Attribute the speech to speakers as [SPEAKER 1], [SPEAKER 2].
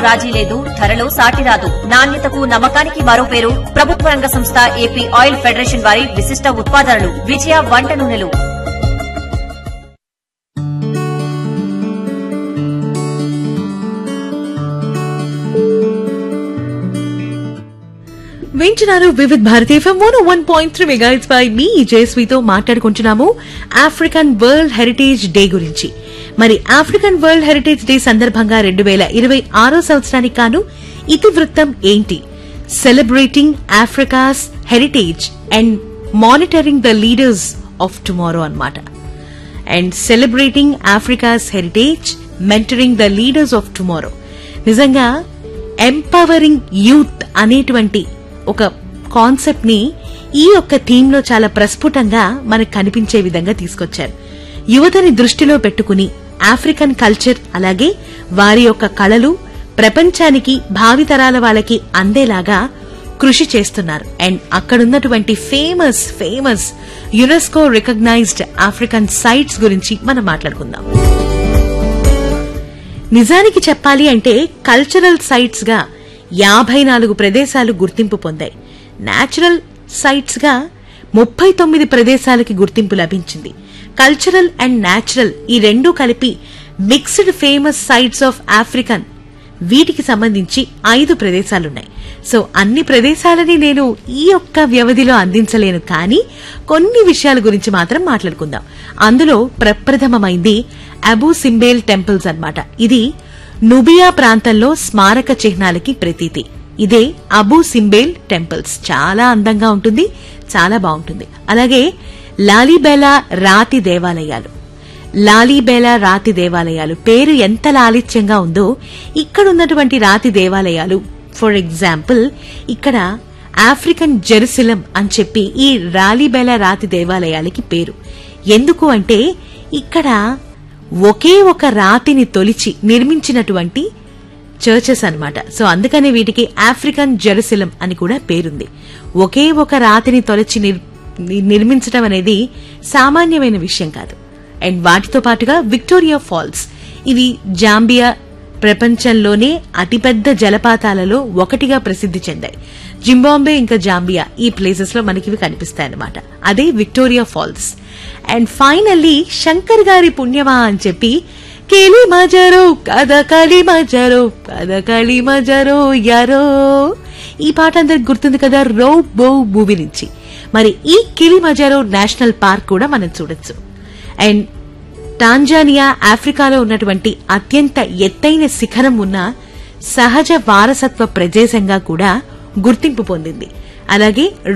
[SPEAKER 1] రాజీ లేదు ధరలో సాటి రాదు నాణ్యతకు నమ్మకానికి మరో పేరు ప్రభుత్వ రంగ సంస్థ ఏపీ ఆయిల్ ఫెడరేషన్ వారి విశిష్ట ఉత్పాదనలు విజయ వంట నూనెలు
[SPEAKER 2] వింటున్నారు Vividh Bharati FM one one point three megahertz పై మీ జయశ్రీతో మాట్లాడుకుంటున్నాము ఆఫ్రికన్ వరల్డ్ హెరిటేజ్ డే గురించి మరి ఆఫ్రికన్ వరల్డ్ హెరిటేజ్ డే సందర్భంగా రెండు వేల ఇరవై ఆరో సంవత్సరానికి కాను ఇతివృత్తం ఏంటి celebrating Africa's heritage and monitoring the leaders of tomorrow అన్నమాట and celebrating Africa's heritage mentoring the leaders of tomorrow నిజంగా ఎంపవరింగ్ యూత్ అనేటువంటి ఒక కాన్సెప్ట్ ని ఈ యొక్క థీమ్ లో చాలా ప్రస్ఫుటంగా మనకు కనిపించే విధంగా తీసుకొచ్చారు యువతని దృష్టిలో పెట్టుకుని ఆఫ్రికన్ కల్చర్ అలాగే వారి యొక్క కళలు ప్రపంచానికి భావితరాల వాళ్ళకి అందేలాగా కృషి చేస్తున్నారు అండ్ అక్కడున్నటువంటి famous famous UNESCO recognized African sites గురించి మనం మాట్లాడుకుందాం నిజానికి చెప్పాలి అంటే కల్చరల్ సైట్స్ గా యాభై నాలుగు ప్రదేశాలు గుర్తింపు పొందాయి నేచురల్ సైట్స్ గా ముప్పై తొమ్మిది ప్రదేశాలకి గుర్తింపు లభించింది కల్చరల్ అండ్ నేచురల్ ఈ రెండూ కలిపి mixed famous sites of African వీటికి సంబంధించి ఐదు ప్రదేశాలున్నాయి సో అన్ని ప్రదేశాలని నేను ఈ యొక్క వ్యవధిలో అందించలేను కానీ కొన్ని విషయాల గురించి మాత్రం మాట్లాడుకుందాం అందులో ప్రప్రథమమైంది అబూ సింబేల్ టెంపుల్స్ అన్నమాట ఇది నుబియా ప్రాంతంలో స్మారక చిహ్నాలకి ప్రతీతి ఇదే అబూ సింబేల్ టెంపుల్స్ చాలా అందంగా ఉంటుంది చాలా బాగుంటుంది అలాగే లాలీబెలా రాతి దేవాలయాలు లాలీబేలా రాతి దేవాలయాలు పేరు ఎంత లాలిత్యంగా ఉందో ఇక్కడున్నటువంటి రాతి దేవాలయాలు ఫర్ ఎగ్జాంపుల్ ఇక్కడ ఆఫ్రికన్ జెరూసలం అని చెప్పి ఈ రాలీబేలా రాతి దేవాలయాలకి పేరు ఎందుకు అంటే ఇక్కడ ఒకే ఒక రాతిని తొలిచి నిర్మించినటువంటి చర్చెస్ అన్నమాట సో అందుకనే వీటికి ఆఫ్రికన్ జెరూసలం అని కూడా పేరుంది ఒకే ఒక రాతిని తొలచి నిర్- నిర్మించడం అనేది సామాన్యమైన విషయం కాదు అండ్ వాటితో పాటుగా విక్టోరియా ఫాల్స్ ఇవి జాంబియా ప్రపంచంలోనే అతిపెద్ద జలపాతాలలో ఒకటిగా ప్రసిద్ధి చెందాయి జింబాంబే ఇంకా జాంబియా ఈ ప్లేసెస్ లో మనకి ఇవి కనిపిస్తాయి అన్నమాట అదే Victoria Falls and finally Shankar గారి పుణ్యమా అని చెప్పి కేలి మజరో కథ కలి మజరో కథ కలి మజరో యారో ఈ పాట అందరికి గుర్తుంది కదా రో బో మూవీ నుంచి మరి ఈ కిలిమజారో నేషనల్ పార్క్ కూడా మనం చూడొచ్చు అండ్ టాంజానియా ఆఫ్రికాలో ఉన్నటువంటి అత్యంత ఎత్తైన శిఖరం ఉన్న సహజ వారసత్వ ప్రదేశంగా కూడా గుర్తింపు పొందింది అలాగే